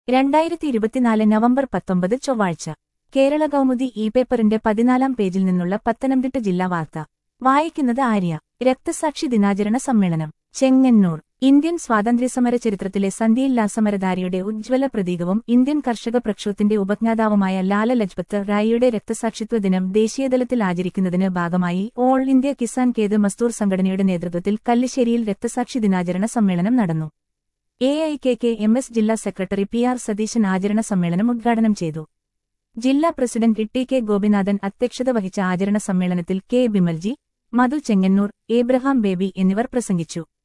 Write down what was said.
രണ്ടായിരത്തി ഇരുപത്തിനാല് നവംബർ പത്തൊമ്പത് ചൊവ്വാഴ്ച കേരള കൗമുദി ഇ പേപ്പറിന്റെ പതിനാലാം പേജിൽ നിന്നുള്ള പത്തനംതിട്ട ജില്ലാ വാർത്ത വായിക്കുന്നത് ആര്യ രക്തസാക്ഷി ദിനാചരണ സമ്മേളനം ചെങ്ങന്നൂർ ഇന്ത്യൻ സ്വാതന്ത്ര്യസമര ചരിത്രത്തിലെ സന്ധ്യയില്ലാസമരധാരിയുടെ ഉജ്ജ്വല പ്രതീകവും ഇന്ത്യൻ കർഷക പ്രക്ഷോഭത്തിന്റെ ഉപജ്ഞാതാവുമായ ലാല ലജ്പത്ത് റായിയുടെ രക്തസാക്ഷിത്വ ദിനം ദേശീയതലത്തിൽ ആചരിക്കുന്നതിന് ഭാഗമായി ഓൾ ഇന്ത്യ കിസാൻ കേത് മസ്ദൂർ സംഘടനയുടെ നേതൃത്വത്തിൽ കല്ലിശ്ശേരിയിൽ രക്തസാക്ഷി ദിനാചരണ സമ്മേളനം നടന്നു A I K K M S ജില്ലാ സെക്രട്ടറി പി ആർ സതീശൻ ആചരണ സമ്മേളനം ഉദ്ഘാടനം ചെയ്തു ജില്ലാ പ്രസിഡന്റ് ടി കെ ഗോപിനാഥൻ അധ്യക്ഷത വഹിച്ച ആചരണ സമ്മേളനത്തിൽ കെ ബിമൽജി മധു ചെങ്ങന്നൂർ ഏബ്രഹാം ബേബി എന്നിവർ പ്രസംഗിച്ചു